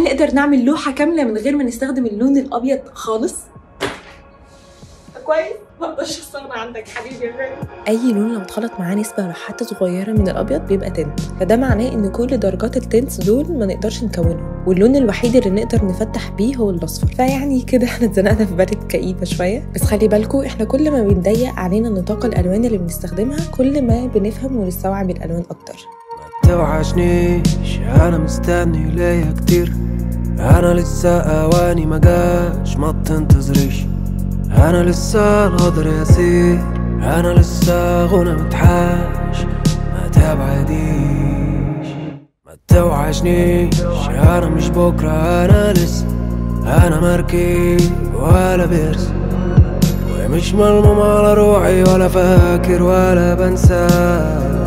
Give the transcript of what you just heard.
نقدر نعمل لوحه كامله من غير ما نستخدم اللون الابيض خالص كويس ما اقدرش استغنى عنك حبيبي يا غالي اي لون لو اتخلط معاه نسبه ولا حتى صغيره من الابيض بيبقى تنت فده معناه ان كل درجات التنتس دول ما نقدرش نكونهم واللون الوحيد اللي نقدر نفتح بيه هو الاصفر فيعني كده احنا اتزنقنا في بالة كئيبه شويه بس خلي بالكم احنا كل ما بنضيق علينا نطاق الالوان اللي بنستخدمها كل ما بنفهم ونستوعب الالوان اكتر ما توحشنيش انا مستني ليا كتير انا لسه اواني ما جاش ما تنتظريش انا لسه ناظر يسير انا لسه غنى متحاش ما تبعديش ما توحشنيش انا مش بكره انا لسه انا مركب ولا بيرس ومش ملموم على روحي ولا فاكر ولا بنسى